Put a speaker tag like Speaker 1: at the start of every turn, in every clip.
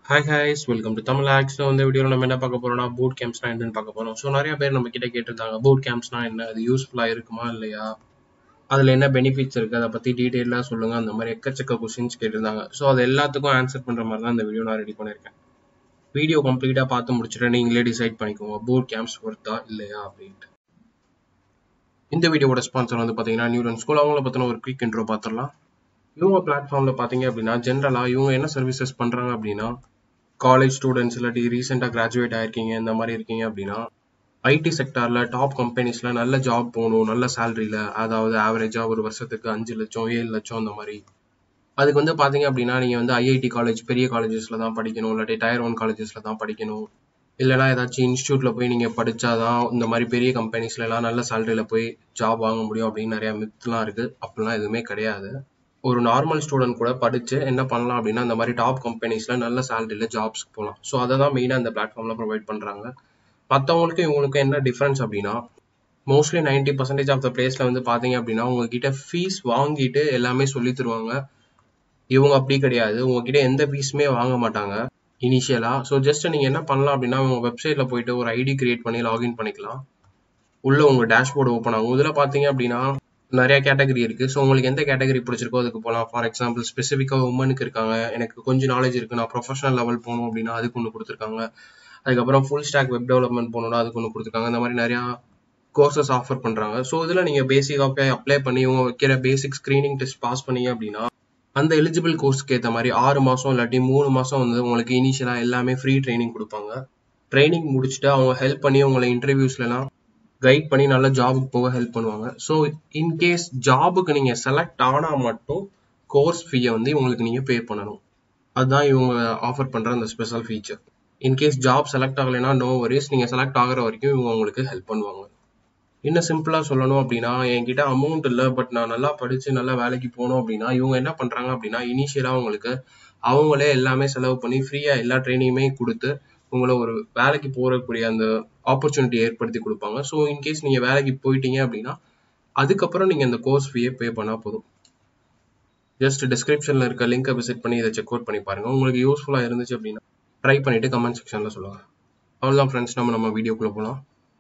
Speaker 1: hi ஹாய்ஸ் welcome to Tamil ஆக்ஸில் வந்து வீடியோவில் நம்ம என்ன பார்க்க போறோம்னா பூட் கேம்ப்ஸ்னா என்னன்னு பார்க்க போறோம் ஸோ நிறைய பேர் நம்ம கிட்ட கேட்டிருந்தாங்க பூட் கேம்ப்ஸ்னா என்ன அது யூஸ்ஃபுல்லாக இருக்குமா இல்லையா அதில் என்ன பெனிஃபிட்ஸ் இருக்குது அதை பற்றி டீட்டெயிலாக சொல்லுங்கள் அந்த மாதிரி எக்கச்சக்க கொஸ்டின்ஸ் கேட்டிருந்தாங்க ஸோ அது எல்லாத்துக்கும் ஆன்சர் பண்ணுற மாதிரி தான் இந்த வீடியோ நான் ரெடி பண்ணியிருக்கேன் வீடியோ கம்ப்ளீட்டாக பார்த்து முடிச்சுட்டு நீங்களே டிசைட் பண்ணிக்கோங்க பூட் கேம்ப்ஸ் ஒர்த்தா இல்லையா அப்படின்ட்டு இந்த வீடியோவோட ஸ்பான்சர் வந்து பார்த்தீங்கன்னா நியூரன் ஸ்கூல் அவங்கள பற்றின ஒரு குயிக் இன்ட்ரோ பார்த்துடலாம் இவங்க பிளாட்ஃபார்மில் பார்த்தீங்க அப்படின்னா ஜென்ரலாக இவங்க என்ன சர்வீசஸ் பண்ணுறாங்க அப்படின்னா காலேஜ் ஸ்டூடெண்ட்ஸ் இல்லாட்டி ரீசெண்டாக கிராஜுவேட் ஆயிருக்கீங்க இந்த மாதிரி இருக்கீங்க அப்படின்னா ஐடி செக்டாரில் டாப் கம்பெனிஸில் நல்ல ஜாப் போகணும் நல்ல சேலரியில் அதாவது ஆவரேஜாக ஒரு வருஷத்துக்கு அஞ்சு லட்சம் ஏழு லட்சம் அந்த மாதிரி அதுக்கு வந்து பார்த்தீங்க அப்படின்னா நீங்கள் வந்து ஐஐடி காலேஜ் பெரிய காலேஜஸில் தான் படிக்கணும் இல்லாட்டி டயர் ஒன் காலேஜஸில் தான் படிக்கணும் இல்லைனா ஏதாச்சும் இன்ஸ்டியூட்டில் போய் நீங்கள் படித்தாதான் இந்த மாதிரி பெரிய கம்பெனிஸ்லலாம் நல்ல சேலரியில் போய் ஜாப் வாங்க முடியும் அப்படின்னு நிறையா மித்லாம் இருக்குது அப்படிலாம் எதுவுமே கிடையாது ஒரு நார்மல் ஸ்டூடெண்ட் கூட படித்து என்ன பண்ணலாம் அப்படின்னா இந்த மாதிரி டாப் கம்பெனிஸில் நல்ல சேலரியில் ஜாப்ஸ்க்கு போகலாம் ஸோ அதை தான் மெயினாக இந்த பிளாட்ஃபார்மில் ப்ரொவைட் பண்ணுறாங்க மற்றவங்களுக்கும் இவங்களுக்கும் என்ன டிஃப்ரென்ஸ் அப்படின்னா mostly ninety percentage of the பிளேஸில் வந்து பார்த்தீங்க அப்படின்னா உங்ககிட்ட ஃபீஸ் வாங்கிட்டு எல்லாமே சொல்லி தருவாங்க இவங்க அப்படி கிடையாது உங்ககிட்ட எந்த ஃபீஸுமே வாங்க மாட்டாங்க இனிஷியலாக ஸோ ஜஸ்ட் நீங்கள் என்ன பண்ணலாம் அப்படின்னா உங்கள் வெப்சைட்டில் போயிட்டு ஒரு ஐடி கிரியேட் பண்ணி லாகின் பண்ணிக்கலாம் உள்ள உங்கள் டேஷ்போர்டு ஓப்பன் ஆகும் இதில் பார்த்தீங்க அப்படின்னா நிறைய கேட்டகரி இருக்கு ஸோ உங்களுக்கு எந்த கேட்டகரி பிடிச்சிருக்கோ அதுக்கு போகலாம் ஃபார் எக்ஸாம்பிள் ஸ்பெசிஃபிக்காக உமனுக்கு இருக்காங்க எனக்கு கொஞ்சம் நாலேஜ் இருக்கு நான் ப்ரொஃபஷனல் லெவல் போகணும் அப்படின்னா அதுக்கு ஒன்று கொடுத்துருக்காங்க அதுக்கப்புறம் ஃபுல் ஸ்டாக் வெப் டெவலப்மெண்ட் போகணும்னா அதுக்கு ஒன்று கொடுத்துருக்காங்க இந்த மாதிரி நிறையா கோர்சஸ் ஆஃபர் பண்ணுறாங்க ஸோ இதில் நீங்கள் பேசிக்காக போய் அப்ளை பண்ணி இவங்க வைக்கிற பேசிக் ஸ்க்ரீனிங் டெஸ்ட் பாஸ் பண்ணீங்க அப்படின்னா அந்த எலிஜிபிள் கோர்ஸ்க்கு ஏற்ற மாதிரி ஆறு மாதம் இல்லாட்டி மூணு மாதம் வந்து உங்களுக்கு இனிஷியலாக எல்லாமே ஃப்ரீ ட்ரைனிங் கொடுப்பாங்க ட்ரைனிங் முடிச்சுட்டு அவங்க ஹெல்ப் பண்ணி உங்களை இன்டர்வியூஸ்லாம் கைட் பண்ணி நல்ல ஜாபுக்கு போக ஹெல்ப் பண்ணுவாங்க ஸோ இன்கேஸ் ஜாபுக்கு நீங்கள் செலக்ட் ஆனால் மட்டும் கோர்ஸ் ஃபீயை வந்து இவங்களுக்கு நீங்கள் பே பண்ணணும் அதுதான் இவங்க ஆஃபர் பண்ணுற அந்த special feature in case job select ஆகலைன்னா நோ வரிஸ் நீங்கள் செலக்ட் ஆகிற வரைக்கும் இவங்க உங்களுக்கு ஹெல்ப் பண்ணுவாங்க இன்னும் சிம்பிளாக சொல்லணும் அப்படின்னா என்கிட்ட அமௌண்ட் இல்லை பட் நான் நல்லா படித்து நல்லா வேலைக்கு போகணும் அப்படின்னா இவங்க என்ன பண்ணுறாங்க அப்படின்னா இனிஷியலாக உங்களுக்கு அவங்களே எல்லாமே செலவு பண்ணி ஃப்ரீயாக எல்லா ட்ரைனிங்குமே கொடுத்து உங்களை ஒரு வேலைக்கு போகக்கூடிய அந்த ஆப்பர்ச்சுனிட்டி ஏற்படுத்தி கொடுப்பாங்க ஸோ இன்கேஸ் நீங்கள் வேலைக்கு போயிட்டீங்க அப்படின்னா அதுக்கப்புறம் நீங்கள் அந்த கோர்ஸ் ஃபீயை பே பண்ணால் போதும் ஜஸ்ட் டிஸ்கிரிப்ஷனில் இருக்க லிங்கை விசிட் பண்ணி இதை செக் அவுட் பண்ணி பாருங்கள் உங்களுக்கு யூஸ்ஃபுல்லாக இருந்துச்சு அப்படின்னா ட்ரை பண்ணிவிட்டு கமெண்ட் செக்ஷனில் சொல்லுங்கள் அவ்வளோதான் ஃப்ரெண்ட்ஸ் நம்ம நம்ம வீடியோக்குள்ளே போகலாம்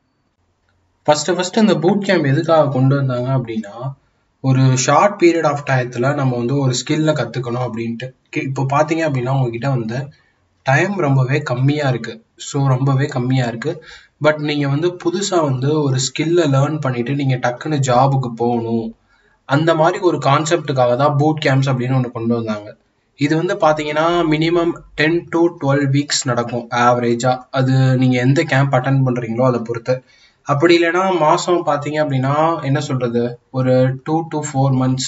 Speaker 1: ஃபஸ்ட்டு ஃபஸ்ட்டு இந்த பூட் கேம்ப் எதுக்காக கொண்டு வந்தாங்க அப்படின்னா ஒரு ஷார்ட் பீரியட் ஆஃப் டயத்தில் நம்ம வந்து ஒரு ஸ்கில்ல கற்றுக்கணும் அப்படின்ட்டு இப்போ பார்த்தீங்க அப்படின்னா உங்ககிட்ட வந்து டைம் ரொம்பவே கம்மியாக இருக்குது ஸோ ரொம்பவே கம்மியாக இருக்குது பட் நீங்கள் வந்து புதுசாக வந்து ஒரு ஸ்கில்லை லேர்ன் பண்ணிவிட்டு நீங்கள் டக்குன்னு ஜாபுக்கு போகணும் அந்த மாதிரி ஒரு கான்செப்டுக்காக தான் பூட் கேம்ப்ஸ் அப்படின்னு ஒன்று கொண்டு வந்தாங்க இது வந்து பார்த்தீங்கன்னா minimum ten to twelve weeks நடக்கும் ஆவரேஜாக அது நீங்கள் எந்த கேம்ப் அட்டன் பண்ணுறீங்களோ அதை பொறுத்து அப்படி இல்லைன்னா மாதம் பார்த்தீங்க அப்படின்னா என்ன சொல்கிறது ஒரு two to four months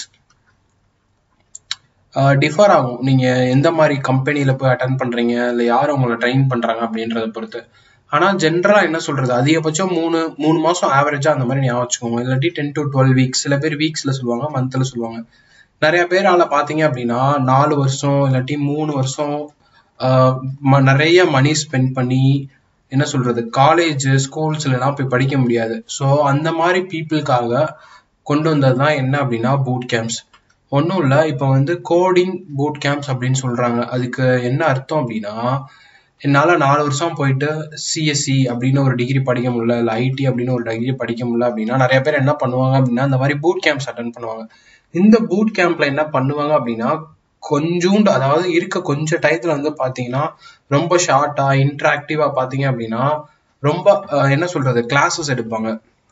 Speaker 1: differ ஆகும் நீங்கள் எந்த மாதிரி கம்பெனியில் போய் அட்டன் பண்ணுறீங்க இல்லை யார் உங்களை ட்ரெயின் பண்ணுறாங்க அப்படின்றத பொறுத்து ஆனால் ஜென்ரலாக என்ன சொல்கிறது அதிகபட்சம் மூணு மூணு மாதம் ஆவரேஜாக அந்த மாதிரி ஞாபகம் வச்சுக்கோங்க இல்லாட்டி டென் டு டுவெல் வீக்ஸ் சில பேர் வீக்ஸில் சொல்லுவாங்க மந்தில் சொல்லுவாங்க நிறைய பேரால் பார்த்தீங்க அப்படின்னா நாலு வருஷம் இல்லாட்டி மூணு வருஷம் நிறைய மணி ஸ்பெண்ட் பண்ணி என்ன சொல்கிறது காலேஜ் ஸ்கூல்ஸ்லாம் போய் படிக்க முடியாது ஸோ அந்த மாதிரி பீப்புளுக்காக கொண்டு வந்தது தான் என்ன அப்படின்னா பூட் கேம்ப்ஸ் ஒன்றும் இல்லை இப்போ வந்து கோடிங் பூட் கேம்ப்ஸ் அப்படின்னு சொல்கிறாங்க அதுக்கு என்ன அர்த்தம் அப்படின்னா என்னால் நாலு வருஷம் போயிட்டு சிஎஸ்சி அப்படின்னு ஒரு டிகிரி படிக்க முடியல இல்லை ஐடி அப்படின்னு ஒரு டிகிரி படிக்க முடியல அப்படின்னா நிறைய பேர் என்ன பண்ணுவாங்க அப்படின்னா இந்த மாதிரி பூட் கேம்ப்ஸ் அட்டன் பண்ணுவாங்க இந்த பூட் கேம்ப்ல என்ன பண்ணுவாங்க அப்படின்னா கொஞ்சோண்டு அதாவது இருக்க கொஞ்சம் டயத்துல வந்து பார்த்தீங்கன்னா ரொம்ப ஷார்ட்டா இன்ட்ராக்டிவா பார்த்தீங்க அப்படின்னா ரொம்ப என்ன சொல்றது கிளாஸஸ் எடுப்பாங்க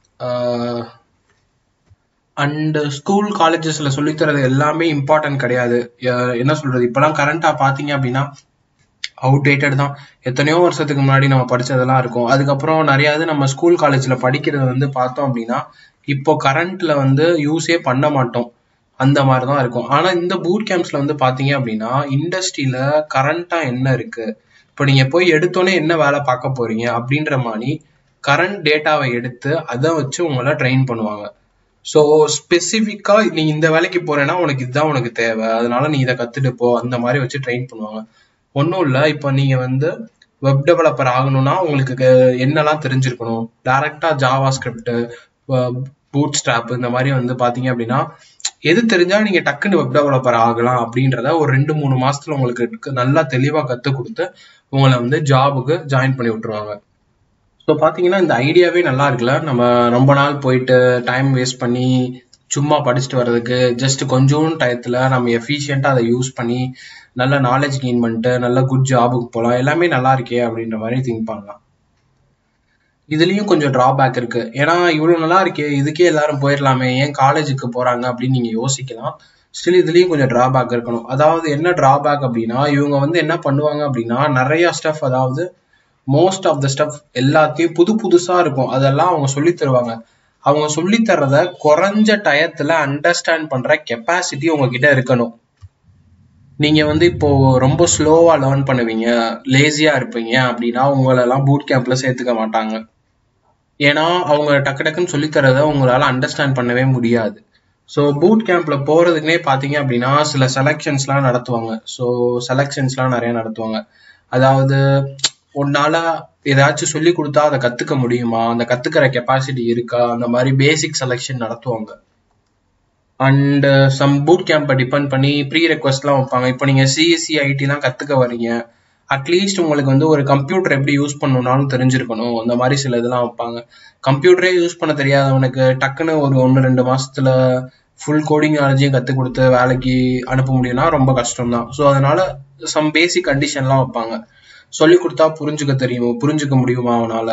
Speaker 1: அண்ட் ஸ்கூல் காலேஜஸ்ல சொல்லித்தரது எல்லாமே இம்பார்ட்டன்ட் கிடையாது என்ன சொல்றது இப்பெல்லாம் கரண்டா பாத்தீங்க அப்படின்னா அவுடேட்டட் தான் எத்தனையோ வருஷத்துக்கு முன்னாடி நம்ம படிச்சதெல்லாம் இருக்கும் அதுக்கப்புறம் நிறைய இது நம்ம ஸ்கூல் காலேஜ்ல படிக்கிறது வந்து பார்த்தோம் அப்படின்னா இப்போ கரண்ட்ல வந்து யூஸே பண்ண மாட்டோம் அந்த மாதிரி தான் இருக்கும் ஆனா இந்த பூட் கேம்ப்ஸ்ல வந்து பாத்தீங்க அப்படின்னா இண்டஸ்ட்ரியில கரண்டா என்ன இருக்கு இப்போ நீங்க போய் எடுத்தோன்னே என்ன வேலை பார்க்க போறீங்க அப்படின்ற மாதிரி கரண்ட் டேட்டாவை எடுத்து அதை வச்சு உங்களை ட்ரெயின் பண்ணுவாங்க ஸோ ஸ்பெசிஃபிக்கா நீ இந்த வேலைக்கு போறேன்னா உனக்கு இதுதான் உனக்கு தேவை அதனால நீ இதை கத்துட்டு போ அந்த மாதிரி வச்சு ட்ரெயின் பண்ணுவாங்க ஒன்றும் இல்லை இப்போ நீங்க வந்து வெப் டெவலப்பர் ஆகணும்னா உங்களுக்கு என்னெல்லாம் தெரிஞ்சிருக்கணும் டைரக்டா ஜாவா ஸ்கிரிப்ட் பூட் ஸ்டாப் இந்த மாதிரி வந்து பாத்தீங்க அப்படின்னா எது தெரிஞ்சா நீங்க டக்குன்னு வெப் டெவலப்பர் ஆகலாம் அப்படின்றத ஒரு ரெண்டு மூணு மாசத்துல உங்களுக்கு நல்லா தெளிவா கத்து கொடுத்து உங்களை வந்து ஜாபுக்கு ஜாயின் பண்ணி விட்டுருவாங்க ஸோ பார்த்தீங்கன்னா இந்த ஐடியாவே நல்லா இருக்குல்ல நம்ம ரொம்ப நாள் போயிட்டு டைம் வேஸ்ட் பண்ணி சும்மா படிச்சுட்டு வர்றதுக்கு ஜஸ்ட் கொஞ்சோண்டு டயத்தில் நம்ம எஃபிஷியண்ட்டாக அதை யூஸ் பண்ணி நல்ல நாலேஜ் கெயின் பண்ணிட்டு நல்ல குட் ஜாபுக்கு போகலாம் எல்லாமே நல்லா இருக்கே அப்படின்ற மாதிரி திங்க் பண்ணலாம் இதுலயும் கொஞ்சம் டிராபேக் இருக்கு ஏன்னா இவ்வளவு நல்லா இருக்கே இதுக்கே எல்லாரும் போயிடலாமே ஏன் காலேஜுக்கு போறாங்க அப்படின்னு நீங்க யோசிக்கலாம் ஸ்டில் இதுலயும் கொஞ்சம் டிராபேக் இருக்கணும் அதாவது என்ன டிராபேக் அப்படின்னா இவங்க வந்து என்ன பண்ணுவாங்க அப்படின்னா நிறைய ஸ்டஃப் அதாவது மோஸ்ட் ஆஃப் த ஸ்டஃப் எல்லாத்தையும் புது புதுசா இருக்கும் அதெல்லாம் அவங்க சொல்லி தருவாங்க அவங்க சொல்லி தர்றத குறைஞ்ச டயத்துல அண்டர்ஸ்டாண்ட் பண்ற கெப்பாசிட்டி உங்ககிட்ட இருக்கணும் நீங்க வந்து இப்போ ரொம்ப ஸ்லோவா லேர்ன் பண்ணுவீங்க லேசியா இருப்பீங்க அப்படின்னா உங்களெல்லாம் பூட் கேம்ப்ல சேர்த்துக்க மாட்டாங்க ஏன்னா அவங்க டக்கு டக்குன்னு சொல்லித்தரத உங்களால அண்டர்ஸ்டாண்ட் பண்ணவே முடியாது ஸோ பூட் கேம்ப்ல போறதுக்குனே பாத்தீங்க அப்படின்னா சில செலெக்ஷன்ஸ்லாம் நடத்துவாங்க ஸோ செலெக்ஷன்ஸ்லாம் நிறைய நடத்துவாங்க அதாவது உன்னால ஏதாச்சும் சொல்லி கொடுத்தா அதை கத்துக்க முடியுமா அந்த கத்துக்கிற கெப்பாசிட்டி இருக்கா அந்த மாதிரி பேசிக் செலெக்ஷன் நடத்துவாங்க அண்ட் சம் பூட் கேம்பை டிபெண்ட் பண்ணி ப்ரீ ரெக்வஸ்ட்லாம் வைப்பாங்க இப்போ நீங்கள் சிஎஸ்சி ஐடிலாம் கற்றுக்க வரீங்க அட்லீஸ்ட் உங்களுக்கு வந்து ஒரு கம்ப்யூட்டர் எப்படி யூஸ் பண்ணணும்னாலும் தெரிஞ்சிருக்கணும் அந்த மாதிரி சில இதெல்லாம் வைப்பாங்க கம்ப்யூட்டரே யூஸ் பண்ண தெரியாதவனுக்கு டக்குன்னு ஒரு ஒன்று ரெண்டு மாசத்துல ஃபுல் கோடிங் நாலேஜையும் கற்றுக் கொடுத்து வேலைக்கு அனுப்ப முடியும்னா ரொம்ப கஷ்டம் தான் ஸோ அதனால சம் பேசிக் கண்டிஷன்லாம் வைப்பாங்க சொல்லி கொடுத்தா புரிஞ்சுக்க தெரியும் புரிஞ்சுக்க முடியுமா அவனால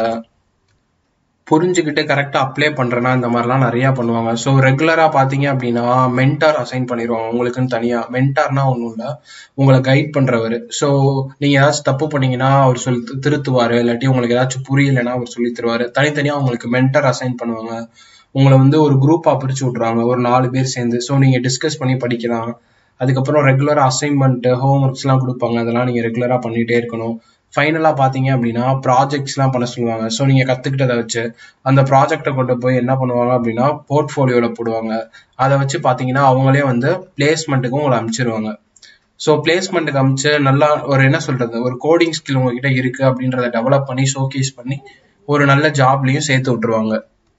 Speaker 1: புரிஞ்சுக்கிட்டு கரெக்டாக அப்ளை பண்ணுறேன்னா இந்த மாதிரிலாம் நிறையா பண்ணுவாங்க ஸோ ரெகுலராக பார்த்தீங்க அப்படின்னா மென்டார் அசைன் பண்ணிடுவாங்க உங்களுக்குன்னு தனியாக மென்டார்னா ஒன்றும் இல்லை உங்களை கைட் பண்ணுறவர் ஸோ நீங்கள் ஏதாச்சும் தப்பு பண்ணீங்கன்னா அவர் சொல்லி திருத்துவார் இல்லாட்டி உங்களுக்கு ஏதாச்சும் புரியலைன்னா அவர் சொல்லி தருவார் தனித்தனியாக உங்களுக்கு மென்டார் அசைன் பண்ணுவாங்க உங்களை வந்து ஒரு குரூப்பாக பிரித்து விட்ருவாங்க ஒரு நாலு பேர் சேர்ந்து ஸோ நீங்கள் டிஸ்கஸ் பண்ணி படிக்கலாம் அதுக்கப்புறம் ரெகுலராக அசைன்மெண்ட் ஹோம் ஒர்க்ஸ்லாம் கொடுப்பாங்க அதெல்லாம் நீங்கள் ரெகுலராக பண்ணிகிட்டே இருக்கணும் ஃபைனலாக பார்த்தீங்க அப்படின்னா ப்ராஜெக்ட்ஸ்லாம் பண்ண சொல்லுவாங்க ஸோ நீங்கள் கற்றுக்கிட்டதை வச்சு அந்த ப்ராஜெக்டை கொண்டு போய் என்ன பண்ணுவாங்க அப்படின்னா போர்ட்ஃபோலியோவில் போடுவாங்க அதை வச்சு பார்த்தீங்கன்னா அவங்களே வந்து பிளேஸ்மெண்ட்டுக்கும் உங்களை அனுப்பிச்சிருவாங்க ஸோ பிளேஸ்மெண்ட்டுக்கு அமிச்சு நல்லா ஒரு என்ன சொல்றது ஒரு கோடிங் ஸ்கில் உங்ககிட்ட இருக்கு அப்படின்றத டெவலப் பண்ணி ஷோகேஸ் பண்ணி ஒரு நல்ல ஜாப்லையும் சேர்த்து விட்டுருவாங்க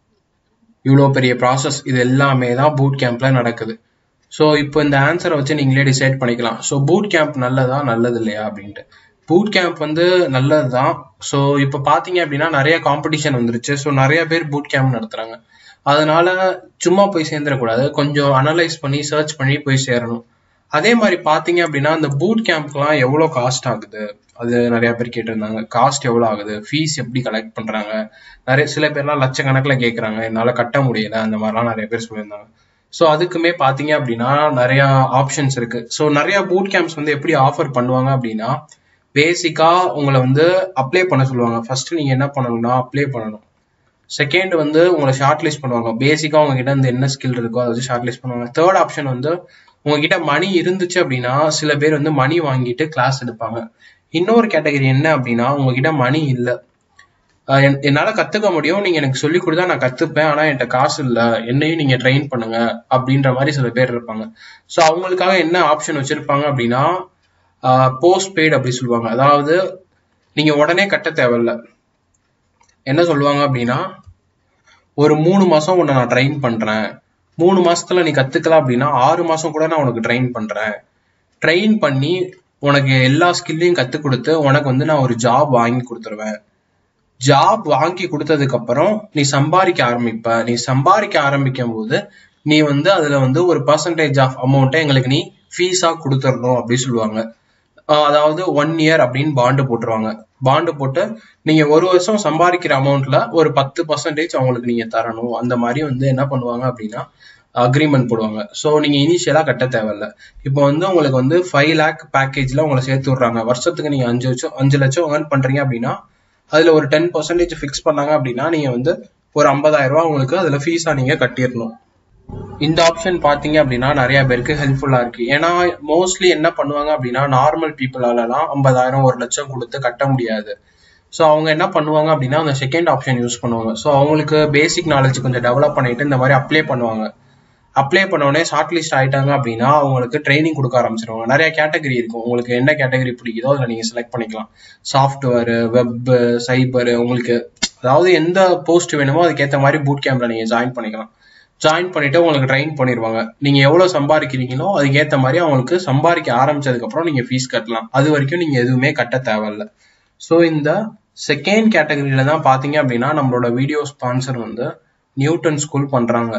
Speaker 1: இவ்வளோ பெரிய ப்ராசஸ் இது எல்லாமே தான் பூட் கேம்ப்ல நடக்குது ஸோ இப்போ இந்த ஆன்சரை வச்சு நீங்களே டிசைட் பண்ணிக்கலாம் ஸோ பூட் கேம்ப் நல்லதா நல்லது இல்லையா அப்படின்ட்டு பூட் கேம்ப் வந்து நல்லது தான் ஸோ இப்போ பார்த்தீங்க அப்படின்னா நிறைய காம்படிஷன் வந்துருச்சு ஸோ நிறைய பேர் பூட் கேம்ப் நடத்துறாங்க அதனால சும்மா போய் சேர்ந்துடக்கூடாது கொஞ்சம் அனலைஸ் பண்ணி சர்ச் பண்ணி போய் சேரணும் அதே மாதிரி பார்த்தீங்க அப்படின்னா இந்த பூட் கேம்ப்லாம் எவ்வளோ காஸ்ட் ஆகுது அது நிறைய பேர் கேட்டிருந்தாங்க காஸ்ட் எவ்வளோ ஆகுது ஃபீஸ் எப்படி கலெக்ட் பண்ணுறாங்க நிறைய சில பேர்லாம் லட்சக்கணக்கில் கேட்குறாங்க என்னால் கட்ட முடியல அந்த மாதிரிலாம் நிறைய பேர் சொல்லியிருந்தாங்க ஸோ அதுக்குமே பார்த்தீங்க அப்படின்னா நிறைய ஆப்ஷன்ஸ் இருக்கு ஸோ நிறைய பூட் கேம்ப்ஸ் வந்து எப்படி ஆஃபர் பண்ணுவாங்க அப்படின்னா பேசிக்கா உங்களை வந்து அப்ளை பண்ண சொல்லுவாங்க ஃபர்ஸ்ட் நீங்க என்ன பண்ணணும்னா அப்ளை பண்ணணும் செகண்ட் வந்து உங்களை ஷார்ட் லிஸ்ட் பண்ணுவாங்க பேசிக்கா உங்ககிட்ட இந்த என்ன ஸ்கில் இருக்கோ அதை வச்சு ஷார்ட் லிஸ்ட் பண்ணுவாங்க தேர்ட் ஆப்ஷன் வந்து உங்ககிட்ட மணி இருந்துச்சு அப்படின்னா சில பேர் வந்து மணி வாங்கிட்டு கிளாஸ் எடுப்பாங்க இன்னொரு கேட்டகரி என்ன அப்படின்னா உங்ககிட்ட மணி இல்லை என்னால கத்துக்க முடியும் நீங்க எனக்கு சொல்லி கொடுத்தா நான் கத்துப்பேன் ஆனா என்கிட்ட காசு இல்ல என்னையும் நீங்க ட்ரெயின் பண்ணுங்க அப்படின்ற மாதிரி சில பேர் இருப்பாங்க ஸோ அவங்களுக்காக என்ன ஆப்ஷன் வச்சிருப்பாங்க அப்படின்னா போஸ்ட் பெய்டு அப்படி சொல்லுவாங்க அதாவது நீங்க உடனே கட்ட தேவையில்ல என்ன சொல்லுவாங்க அப்படின்னா ஒரு மூணு மாசம் உன்னை நான் ட்ரெயின் பண்றேன் மூணு மாசத்துல நீ கத்துக்கலாம் அப்படின்னா ஆறு மாசம் கூட நான் உனக்கு ட்ரெயின் பண்றேன் ட்ரெயின் பண்ணி உனக்கு எல்லா ஸ்கில்லையும் கத்து கொடுத்து உனக்கு வந்து நான் ஒரு ஜாப் வாங்கி கொடுத்துருவேன் ஜாப் வாங்கி கொடுத்ததுக்கு அப்புறம் நீ சம்பாதிக்க ஆரம்பிப்ப நீ சம்பாதிக்க ஆரம்பிக்கும் போது நீ வந்து அதுல வந்து ஒரு பர்சன்டேஜ் ஆஃப் அமௌண்ட்டை எங்களுக்கு நீ ஃபீஸா கொடுத்துடணும் அப்படின்னு சொல்லுவாங்க அதாவது ஒன் இயர் அப்படின்னு பாண்டு போட்டுருவாங்க பாண்டு போட்டு நீங்க ஒரு வருஷம் சம்பாதிக்கிற அமௌண்ட்ல ஒரு பத்து பர்சன்டேஜ் அவங்களுக்கு நீங்க தரணும் அந்த மாதிரி வந்து என்ன பண்ணுவாங்க அப்படின்னா அக்ரிமெண்ட் போடுவாங்க ஸோ நீங்க இனிஷியலா கட்ட தேவையில்ல இப்போ வந்து உங்களுக்கு வந்து ஃபைவ் லேக் பேக்கேஜ்ல உங்களை சேர்த்து விடுறாங்க வருஷத்துக்கு நீங்க அஞ்சு லட்சம் அஞ்சு லட்சம் ஏர்ன் பண்றீங்க அப்படின்னா அதுல ஒரு டென் பர்சன்டேஜ் ஃபிக்ஸ் பண்ணாங்க அப்படின்னா நீங்க வந்து ஒரு ஐம்பதாயிரம் ரூபாய் உங்களுக்கு அதுல ஃபீஸா நீங்க கட்டிடணும் இந்த ஆப்ஷன் பாத்தீங்க அப்படின்னா நிறைய பேருக்கு ஹெல்ப்ஃபுல்லா இருக்கு ஏன்னா மோஸ்ட்லி என்ன பண்ணுவாங்க அப்படின்னா நார்மல் பீப்புளாலலாம் ஐம்பதாயிரம் ஒரு லட்சம் கொடுத்து கட்ட முடியாது ஸோ அவங்க என்ன பண்ணுவாங்க அப்படின்னா அந்த செகண்ட் ஆப்ஷன் யூஸ் பண்ணுவாங்க ஸோ அவங்களுக்கு பேசிக் நாலேஜ் கொஞ்சம் டெவலப் பண்ணிட்டு இந்த மாதிரி அப்ளை பண்ணுவாங்க அப்ளை பண்ண உடனே ஷார்ட் லிஸ்ட் ஆயிட்டாங்க அப்படின்னா அவங்களுக்கு ட்ரைனிங் கொடுக்க ஆரம்பிச்சிருவாங்க நிறைய கேட்டகரி இருக்கும் உங்களுக்கு என்ன கேட்டகரி பிடிக்குதோ அதில் நீங்கள் செலக்ட் பண்ணிக்கலாம் சாஃப்ட்வேர் வெப் சைபர் உங்களுக்கு அதாவது எந்த போஸ்ட் வேணுமோ அதுக்கேற்ற மாதிரி பூட் கேம்ப்ல நீங்கள் ஜாயின் பண்ணிக்கலாம் ஜாயின் பண்ணிட்டு உங்களுக்கு ட்ரெயின் பண்ணிடுவாங்க நீங்க எவ்வளவு சம்பாதிக்கிறீங்களோ அதுக்கேற்ற மாதிரி அவங்களுக்கு சம்பாதிக்க ஆரம்பிச்சதுக்கு அப்புறம் நீங்க ஃபீஸ் கட்டலாம் அது வரைக்கும் நீங்க எதுவுமே கட்ட தேவையில்ல ஸோ இந்த செகண்ட் கேட்டகரியில தான் பாத்தீங்க அப்படின்னா நம்மளோட வீடியோ ஸ்பான்சர் வந்து நியூட்டன் ஸ்கூல் பண்றாங்க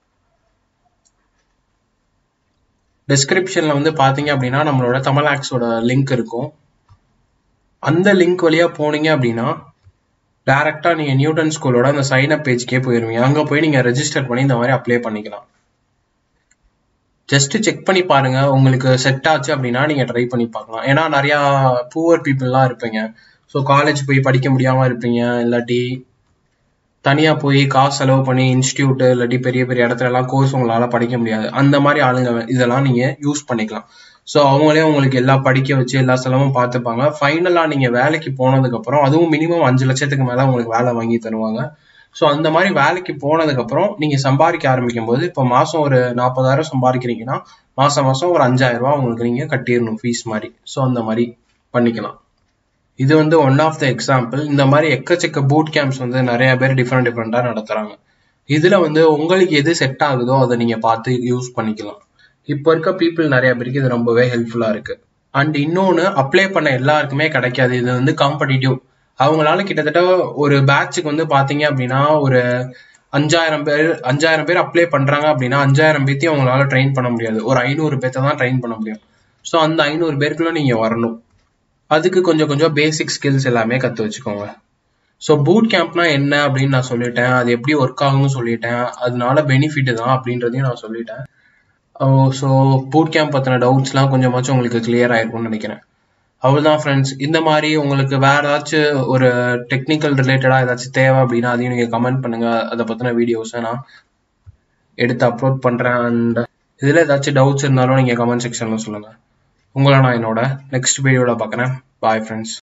Speaker 1: டிஸ்கிரிப்ஷன்ல வந்து பாத்தீங்க அப்படின்னா நம்மளோட தமிழ் ஆக்ஸோட லிங்க் இருக்கும் அந்த லிங்க் வழியா போனீங்க அப்படின்னா டைரக்டா நீங்க நியூட்டன் ஸ்கூலோட அந்த சைன் அப் பேஜ்க்கே போயிருவீங்க அங்க போய் நீங்க ரெஜிஸ்டர் பண்ணி இந்த மாதிரி அப்ளை பண்ணிக்கலாம் ஜஸ்ட் செக் பண்ணி பாருங்க உங்களுக்கு செட் ஆச்சு அப்படின்னா நீங்க ட்ரை பண்ணி பார்க்கலாம் ஏன்னா நிறைய பூவர் பீப்புள்லாம் இருப்பீங்க ஸோ காலேஜ் போய் படிக்க முடியாம இருப்பீங்க இல்லாட்டி தனியா போய் காசு செலவு பண்ணி இன்ஸ்டியூட் இல்லாட்டி பெரிய பெரிய இடத்துல எல்லாம் கோர்ஸ் உங்களால படிக்க முடியாது அந்த மாதிரி ஆளுங்க இதெல்லாம் நீங்க யூஸ் பண்ணிக்கலாம் ஸோ அவங்களே உங்களுக்கு எல்லா படிக்க வச்சு எல்லா செலவும் பார்த்துப்பாங்க ஃபைனலா நீங்க வேலைக்கு போனதுக்கு அப்புறம் அதுவும் மினிமம் அஞ்சு லட்சத்துக்கு மேல உங்களுக்கு வேலை வாங்கி தருவாங்க ஸோ அந்த மாதிரி வேலைக்கு போனதுக்கு அப்புறம் நீங்க சம்பாதிக்க ஆரம்பிக்கும் போது இப்போ மாசம் ஒரு நாற்பதாயிரம் சம்பாதிக்கிறீங்கன்னா மாசம் மாசம் ஒரு அஞ்சாயிரம் ரூபாய் உங்களுக்கு நீங்க கட்டிடணும் ஃபீஸ் மாதிரி ஸோ அந்த மாதிரி பண்ணிக்கலாம் இது வந்து ஒன் ஆஃப் த எக்ஸாம்பிள் இந்த மாதிரி எக்கச்சக்க பூட் கேம்ப்ஸ் வந்து நிறைய பேர் டிஃப்ரெண்ட் டிஃப்ரெண்டா நடத்துறாங்க இதுல வந்து உங்களுக்கு எது செட் ஆகுதோ அதை நீங்க பார்த்து யூஸ் பண்ணிக்கலாம் இப்போ இருக்க பீப்புள் நிறைய பேருக்கு இது ரொம்பவே ஹெல்ப்ஃபுல்லா இருக்கு அண்ட் இன்னொன்னு அப்ளை பண்ண எல்லாருக்குமே கிடைக்காது இது வந்து காம்படிட்டிவ் அவங்களால கிட்டத்தட்ட ஒரு பேட்சுக்கு வந்து பாத்தீங்க அப்படின்னா ஒரு அஞ்சாயிரம் பேர் அஞ்சாயிரம் பேர் அப்ளை பண்றாங்க அப்படின்னா அஞ்சாயிரம் பேர்த்தையும் அவங்களால ட்ரெயின் பண்ண முடியாது ஒரு ஐநூறு பேர்த்த தான் ட்ரெயின் பண்ண முடியும் ஸோ அந்த ஐநூறு பேருக்குள்ள நீங்க வரணும் அதுக்கு கொஞ்சம் கொஞ்சம் பேசிக் ஸ்கில்ஸ் எல்லாமே கத்து வச்சுக்கோங்க ஸோ பூட் கேம்ப்னா என்ன அப்படின்னு நான் சொல்லிட்டேன் அது எப்படி ஒர்க் ஆகும்னு சொல்லிட்டேன் அதனால பெனிஃபிட் தான் அப்படின்றதையும் நான் சொல்லிட்டேன் ஸோ பூட் கேம்ப் பற்றின டவுட்ஸ்லாம் கொஞ்சமாச்சும் உங்களுக்கு கிளியர் ஆயிருக்கும்னு நினைக்கிறேன் அவ்வளோதான் ஃப்ரெண்ட்ஸ் இந்த மாதிரி உங்களுக்கு வேற ஏதாச்சும் ஒரு டெக்னிக்கல் ரிலேட்டடாக ஏதாச்சும் தேவை அப்படின்னா அதையும் நீங்கள் கமெண்ட் பண்ணுங்க அதை பற்றின வீடியோஸை நான் எடுத்து அப்லோட் பண்ணுறேன் அண்ட் இதில் ஏதாச்சும் டவுட்ஸ் இருந்தாலும் நீங்கள் கமெண்ட் செக்ஷனில் சொல்லுங்கள் உங்களை நான் என்னோட நெக்ஸ்ட் வீடியோவில் பார்க்குறேன் பாய் ஃப்ரெண்ட்ஸ்